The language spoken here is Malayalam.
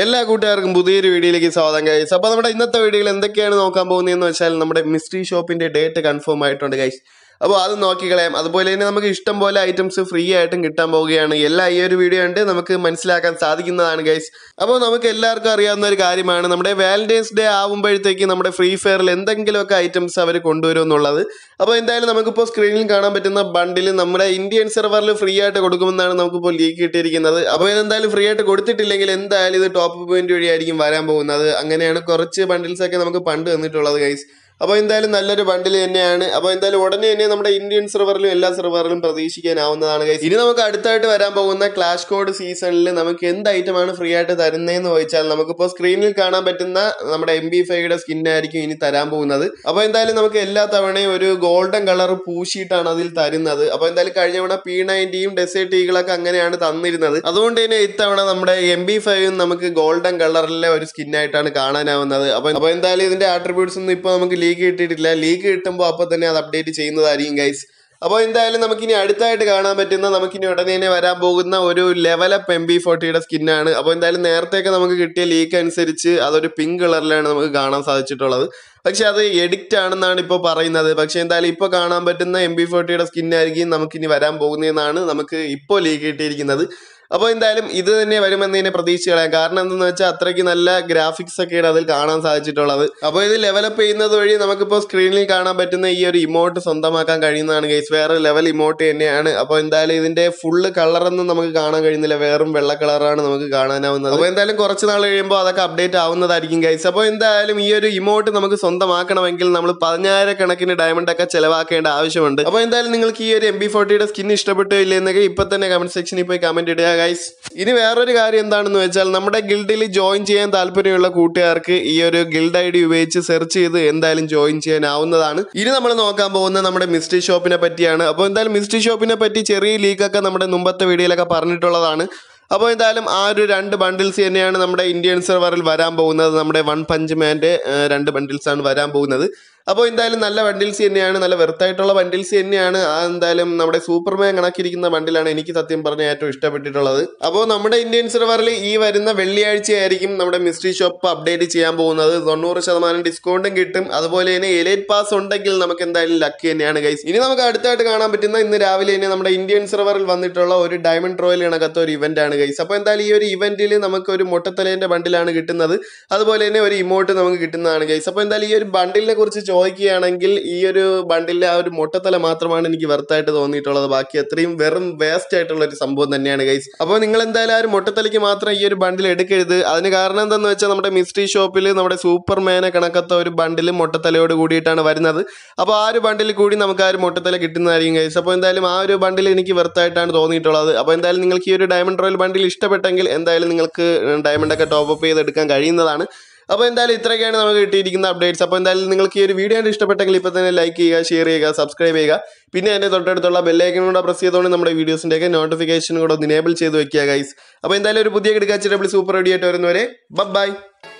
എല്ലാ കൂട്ടുകാർക്കും പുതിയൊരു വീഡിയോയിലേക്ക് സ്വാഗതം ഗൈസ് അപ്പോൾ നമ്മുടെ ഇന്നത്തെ വീഡിയോയിൽ എന്തൊക്കെയാണ് നോക്കാൻ പോകുന്നതെന്ന് വെച്ചാൽ നമ്മുടെ മിസ്റ്ററി ഷോപ്പിന്റെ ഡേറ്റ് കൺഫേം ആയിട്ടുണ്ട് ഗൈസ് അപ്പോൾ അത് നോക്കിക്കളയാം അതുപോലെ തന്നെ നമുക്ക് ഇഷ്ടം പോലെ ഐറ്റംസ് ഫ്രീ ആയിട്ടും കിട്ടാൻ പോവുകയാണ് എല്ലാം ഈ ഒരു വീഡിയോ ഉണ്ട് നമുക്ക് മനസ്സിലാക്കാൻ സാധിക്കുന്നതാണ് ഗൈസ് അപ്പോൾ നമുക്ക് എല്ലാവർക്കും അറിയാവുന്ന ഒരു കാര്യമാണ് നമ്മുടെ വാലന്റൈൻസ് ഡേ ആവുമ്പോഴത്തേക്ക് നമ്മുടെ ഫ്രീ ഫയറിൽ എന്തെങ്കിലുമൊക്കെ ഐറ്റംസ് അവർ കൊണ്ടുവരും എന്നുള്ളത് അപ്പോൾ എന്തായാലും നമുക്കിപ്പോൾ സ്ക്രീനിൽ കാണാൻ പറ്റുന്ന ബണ്ടിൽ നമ്മുടെ ഇന്ത്യൻ സെർവറിൽ ഫ്രീ ആയിട്ട് കൊടുക്കുമെന്നാണ് നമുക്കിപ്പോൾ ലീക്ക് കിട്ടിയിരിക്കുന്നത് അപ്പോൾ ഇതെന്തായാലും ഫ്രീ ആയിട്ട് കൊടുത്തിട്ടില്ലെങ്കിൽ എന്തായാലും ഇത് ടോപ്പ് പോയിന്റ് വഴിയായിരിക്കും വരാൻ പോകുന്നത് അങ്ങനെയാണ് കുറച്ച് ബണ്ടിൽസ് ഒക്കെ നമുക്ക് പണ്ട് തന്നിട്ടുള്ളത് ഗൈസ് അപ്പോൾ എന്തായാലും നല്ലൊരു ബണ്ടിൽ തന്നെയാണ് അപ്പോൾ എന്തായാലും ഉടനെ തന്നെ നമ്മുടെ ഇന്ത്യൻ സെർവറിലും എല്ലാ സെർവറിലും പ്രതീക്ഷിക്കാനാവുന്നതാണ് ഗൈസ് ഇനി നമുക്ക് അടുത്തായിട്ട് വരാൻ പോകുന്ന ക്ലാഷ് കോഡ് സീസണിൽ നമുക്ക് എന്ത് ഐറ്റമാണ് ഫ്രീ ആയിട്ട് തരുന്നതെന്ന് ചോദിച്ചാൽ നമുക്കിപ്പോൾ സ്ക്രീനിൽ കാണാൻ പറ്റുന്ന നമ്മുടെ എം ബി ഫൈയുടെ സ്കിന്നായിരിക്കും ഇനി തരാൻ പോകുന്നത് അപ്പോൾ എന്തായാലും നമുക്ക് എല്ലാ തവണയും ഒരു ഗോൾഡൻ കളർ പൂശിയിട്ടാണ് അതിൽ തരുന്നത് അപ്പോൾ എന്തായാലും കഴിഞ്ഞ തവണ പി നയൻറ്റിയും ഡെസേർട്ട് ഈകളൊക്കെ അങ്ങനെയാണ് തന്നിരുന്നത് അതുകൊണ്ട് തന്നെ ഇത്തവണ നമ്മുടെ എം ബി ഫൈവും നമുക്ക് ഗോൾഡൻ കളറിലെ ഒരു സ്കിന്നായിട്ടാണ് കാണാനാവുന്നത് അപ്പോൾ അപ്പോൾ എന്തായാലും ഇതിന്റെ ആട്രിബ്യൂട്ട്സ് ഒന്നും ഇപ്പോൾ നമുക്ക് ലീക്ക് കിട്ടിയിട്ടില്ല ലീക്ക് കിട്ടുമ്പോൾ അപ്പോൾ തന്നെ അത് അപ്ഡേറ്റ് ചെയ്യുന്നതായിരിക്കും ഗൈസ് അപ്പോൾ എന്തായാലും നമുക്കിനി അടുത്തായിട്ട് കാണാൻ പറ്റുന്ന നമുക്കിനി ഉടനെ തന്നെ വരാൻ പോകുന്ന ഒരു ലെവലപ്പ് എം ബി ഫോർട്ടിയുടെ സ്കിന്നാണ് അപ്പോൾ എന്തായാലും നേരത്തെയൊക്കെ നമുക്ക് കിട്ടിയ ലീക്ക് അനുസരിച്ച് അതൊരു പിങ്ക് കളറിലാണ് നമുക്ക് കാണാൻ സാധിച്ചിട്ടുള്ളത് പക്ഷെ അത് എഡിക്റ്റ് ആണെന്നാണ് ഇപ്പോൾ പറയുന്നത് പക്ഷെ എന്തായാലും ഇപ്പോൾ കാണാൻ പറ്റുന്ന എം ബി ഫോർട്ടിയുടെ സ്കിന്നായിരിക്കും നമുക്കിനി വരാൻ പോകുന്നതെന്നാണ് നമുക്ക് ഇപ്പോൾ ലീക്ക് കിട്ടിയിരിക്കുന്നത് അപ്പോൾ എന്തായാലും ഇത് തന്നെ വരുമെന്ന് തന്നെ പ്രതീക്ഷ കളയാം കാരണം എന്തെന്ന് വെച്ചാൽ അത്രയ്ക്ക് നല്ല ഗ്രാഫിക്സ് ഒക്കെയാണ് അതിൽ കാണാൻ സാധിച്ചിട്ടുള്ളത് അപ്പോൾ ഇത് ഡെവലപ്പ് ചെയ്യുന്നത് വഴി നമുക്കിപ്പോൾ സ്ക്രീനിൽ കാണാൻ പറ്റുന്ന ഈ ഒരു ഇമോട്ട് സ്വന്തമാക്കാൻ കഴിയുന്നതാണ് ഗൈസ് വേറെ ലെവൽ ഇമോട്ട് തന്നെയാണ് അപ്പോൾ എന്തായാലും ഇതിന്റെ ഫുള്ള് കളറൊന്നും നമുക്ക് കാണാൻ കഴിയുന്നില്ല വേറും വെള്ള കളറാണ് നമുക്ക് കാണാനാവുന്നത് അപ്പോൾ എന്തായാലും കുറച്ച് നാൾ കഴിയുമ്പോൾ അതൊക്കെ അപ്ഡേറ്റ് ആവുന്നതായിരിക്കും ഗൈസ് അപ്പോൾ എന്തായാലും ഈ ഒരു ഇമോട്ട് നമുക്ക് സ്വന്തമാക്കണമെങ്കിൽ നമ്മൾ പതിനായിരക്കണക്കിന് ഡയമണ്ട് ഒക്കെ ചെലവാക്കേണ്ട ആവശ്യമുണ്ട് അപ്പോൾ എന്തായാലും നിങ്ങൾക്ക് ഈ ഒരു എം ബി ഫോർട്ടിയുടെ സ്കിൻ ഇഷ്ടപ്പെട്ടോ ഇല്ലേ എന്നൊക്കെ ഇപ്പൊ തന്നെ കമന്റ് സെക്ഷനിൽ പോയി കമന്റ് ഇടുക ഗൈസ് ഇനി വേറൊരു കാര്യം എന്താണെന്ന് വെച്ചാൽ നമ്മുടെ ഗിൽഡിൽ ജോയിൻ ചെയ്യാൻ താല്പര്യമുള്ള കൂട്ടുകാർക്ക് ഈ ഒരു ഗിൽഡ് ഐ ഡി ഉപയോഗിച്ച് സെർച്ച് ചെയ്ത് എന്തായാലും ജോയിൻ ചെയ്യാനാവുന്നതാണ് ഇനി നമ്മൾ നോക്കാൻ പോകുന്ന നമ്മുടെ മിസ്റ്ററി ഷോപ്പിനെ പറ്റിയാണ് അപ്പോൾ എന്തായാലും മിസ്റ്ററി ഷോപ്പിനെ പറ്റി ചെറിയ ലീക്കൊക്കെ നമ്മുടെ മുമ്പത്തെ വീഡിയോയിലൊക്കെ പറഞ്ഞിട്ടുള്ളതാണ് അപ്പോൾ എന്തായാലും ആ ഒരു രണ്ട് ബണ്ടിൽസ് തന്നെയാണ് നമ്മുടെ ഇന്ത്യൻ സെർവറിൽ വരാൻ പോകുന്നത് നമ്മുടെ വൺ പഞ്ച് മാൻ്റെ രണ്ട് ബണ്ടിൽസ് ആണ് വരാൻ പോകുന്നത് അപ്പോൾ എന്തായാലും നല്ല ബണ്ടിൽസ് തന്നെയാണ് നല്ല വെറുത്തായിട്ടുള്ള ബണ്ടിൽസ് തന്നെയാണ് ആ എന്തായാലും നമ്മുടെ സൂപ്പർമാൻ കണക്കിരിക്കുന്ന ബണ്ടിലാണ് എനിക്ക് സത്യം പറഞ്ഞ ഏറ്റവും ഇഷ്ടപ്പെട്ടിട്ടുള്ളത് അപ്പോൾ നമ്മുടെ ഇന്ത്യൻ സെർവറിൽ ഈ വരുന്ന വെള്ളിയാഴ്ചയായിരിക്കും നമ്മുടെ മിസ്റ്ററി ഷോപ്പ് അപ്ഡേറ്റ് ചെയ്യാൻ പോകുന്നത് തൊണ്ണൂറ് ശതമാനം ഡിസ്കൗണ്ടും കിട്ടും അതുപോലെ തന്നെ എലൈറ്റ് പാസ് ഉണ്ടെങ്കിൽ നമുക്ക് എന്തായാലും ലക്ക് തന്നെയാണ് ഗൈസ് ഇനി നമുക്ക് അടുത്തായിട്ട് കാണാൻ പറ്റുന്ന ഇന്ന് രാവിലെ തന്നെ നമ്മുടെ ഇന്ത്യൻ സെർവറിൽ വന്നിട്ടുള്ള ഒരു ഡയമണ്ട് റോയൽ കണക്കത്തെ ഒരു ഇവന്റ് ആണ് ഗൈസ് അപ്പോൾ എന്തായാലും ഈ ഒരു ഇവന്റിൽ നമുക്ക് ഒരു മുട്ടത്തലേന്റെ ബണ്ടിലാണ് കിട്ടുന്നത് അതുപോലെ തന്നെ ഒരു ഇമോട്ട് നമുക്ക് കിട്ടുന്നതാണ് ഗൈസ് അപ്പോൾ എന്തായാലും ഈ ഒരു ബണ്ടിലിനെ കുറിച്ച് ചോദിക്കുകയാണെങ്കിൽ ഈ ഒരു ബണ്ടിലെ ആ ഒരു മുട്ടത്തല മാത്രമാണ് എനിക്ക് വെറുത്തായിട്ട് തോന്നിയിട്ടുള്ളത് ബാക്കി അത്രയും വെറും വേസ്റ്റ് ആയിട്ടുള്ള ഒരു സംഭവം തന്നെയാണ് ഗൈസ് അപ്പോൾ നിങ്ങൾ എന്തായാലും ആ ഒരു മുട്ടത്തലയ്ക്ക് മാത്രം ഈ ഒരു ബണ്ടിൽ എടുക്കരുത് അതിന് കാരണം എന്താണെന്ന് വെച്ചാൽ നമ്മുടെ മിസ്റ്ററി ഷോപ്പിൽ നമ്മുടെ സൂപ്പർമാനെ കണക്കത്തെ ഒരു ബണ്ടിൽ മുട്ടത്തലയോട് കൂടിയിട്ടാണ് വരുന്നത് അപ്പോൾ ആ ഒരു ബണ്ടിൽ കൂടി നമുക്ക് ആ ഒരു മുട്ടത്തല കിട്ടുന്നതായിരിക്കും ഗൈസ് അപ്പോൾ എന്തായാലും ആ ഒരു ബണ്ടിൽ എനിക്ക് വെറുത്തായിട്ടാണ് തോന്നിയിട്ടുള്ളത് അപ്പോൾ എന്തായാലും നിങ്ങൾക്ക് ഈ ഒരു ഡയമണ്ട് റോയൽ ബണ്ടിൽ ഇഷ്ടപ്പെട്ടെങ്കിൽ എന്തായാലും നിങ്ങൾക്ക് ഡയമണ്ട് ഒക്കെ ടോപ്പ് അപ്പ് ചെയ്തെടുക്കാൻ കഴിയുന്നതാണ് അപ്പോൾ എന്തായാലും ഇത്രയൊക്കെയാണ് നമുക്ക് കിട്ടിയിരിക്കുന്ന അപ്ഡേറ്റ്സ് അപ്പോൾ എന്തായാലും നിങ്ങൾക്ക് ഈ ഒരു വീഡിയോ കണ്ട് ഇഷ്ടപ്പെട്ടെങ്കിൽ ഇപ്പോൾ തന്നെ ലൈക്ക് ചെയ്യുക ഷെയർ ചെയ്യുക സബ്സ്ക്രൈബ് ചെയ്യുക പിന്നെ എൻ്റെ തൊട്ടടുത്തുള്ള ബെല്ലൈക്കൻ കൂടെ പ്രസ് ചെയ്തുകൊണ്ട് നമ്മുടെ വീഡിയോസിൻ്റെയൊക്കെ നോട്ടിഫിക്കേഷൻ കൂടെ ഒന്ന് ഇനേബിൾ ചെയ്ത് വെക്കുക ഗൈസ് അപ്പോൾ എന്തായാലും ഒരു പുതിയ കിടക്കാച്ചി ഡബ്ല്യൂ സൂപ്പർ റെഡി ആയിട്ട് വരുന്നവരെ ബൈ